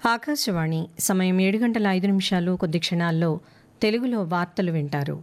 ఆకాశవాణి సమయం ఏడు గంటల ఐదు నిమిషాలు కొద్ది క్షణాల్లో తెలుగులో వార్తలు వింటారు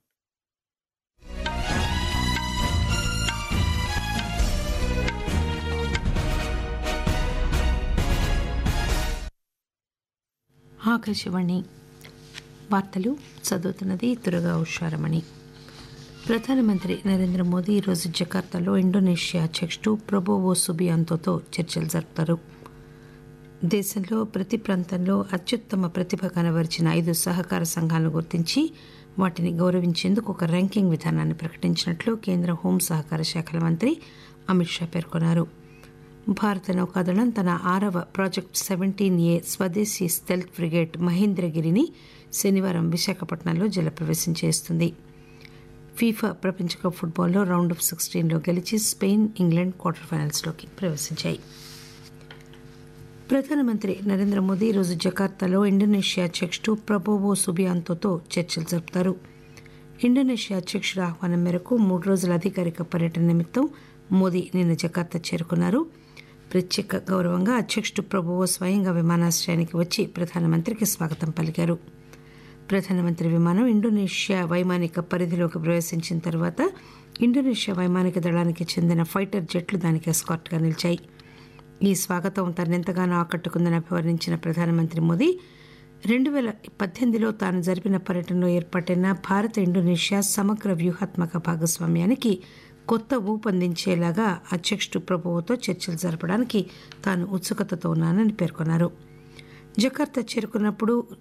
ఆకాశవాణి వార్తలు చదువుతున్నది దుర్గా ఉషారమణి ప్రధానమంత్రి నరేంద్ర మోదీ ఈరోజు జకార్తాలో ఇండోనేషియా అధ్యక్షుడు ప్రొబోవో సుబియాంతోతో చర్చలు జరుపుతారు దేశంలో ప్రతి ప్రాంతంలో అత్యుత్తమ ప్రతిభ కనబరిచిన ఐదు సహకార సంఘాలను గుర్తించి వాటిని గౌరవించేందుకు ఒక ర్యాంకింగ్ విధానాన్ని ప్రకటించినట్లు కేంద్ర హోం సహకార శాఖల మంత్రి అమిత్ షా పేర్కొన్నారు భారత నౌకాదళం తన ఆరవ ప్రాజెక్ట్ సెవెంటీన్ ఏ స్వదేశీ స్టెల్త్ ఫ్రిగేట్ మహేంద్రగిరిని శనివారం విశాఖపట్నంలో జలప్రవేశం చేస్తుంది ఫీఫా ప్రపంచ కప్ ఫుట్బాల్లో రౌండ్ ఆఫ్ సిక్స్టీన్లో గెలిచి స్పెయిన్ ఇంగ్లాండ్ క్వార్టర్ ఫైనల్స్లోకి ప్రవేశించాయి ప్రధానమంత్రి నరేంద్ర మోదీ ఈరోజు జకార్తాలో ఇండోనేషియా అధ్యక్షుడు ప్రబోవో సుబియాంతోతో చర్చలు జరుపుతారు ఇండోనేషియా అధ్యక్షుడు ఆహ్వానం మేరకు మూడు రోజుల అధికారిక పర్యటన నిమిత్తం మోదీ నిన్న జకార్తా చేరుకున్నారు ప్రత్యేక గౌరవంగా అధ్యక్షుడు ప్రభువో స్వయంగా విమానాశ్రయానికి వచ్చి ప్రధానమంత్రికి స్వాగతం పలికారు ప్రధానమంత్రి విమానం ఇండోనేషియా వైమానిక పరిధిలోకి ప్రవేశించిన తర్వాత ఇండోనేషియా వైమానిక దళానికి చెందిన ఫైటర్ జెట్లు దానికి ఎస్కార్ట్గా నిలిచాయి ఈ స్వాగతం తనెంతగానో ఆకట్టుకుందని అభివర్ణించిన ప్రధానమంత్రి మోదీ రెండు వేల పద్దెనిమిదిలో తాను జరిపిన పర్యటనలో ఏర్పాటైన భారత ఇండోనేషియా సమగ్ర వ్యూహాత్మక భాగస్వామ్యానికి కొత్త ఊపందించేలాగా అధ్యక్షుడు ప్రభువుతో చర్చలు జరపడానికి తాను ఉత్సుకతతో ఉన్నానని పేర్కొన్నారు జకార్తా చేరుకున్నప్పుడు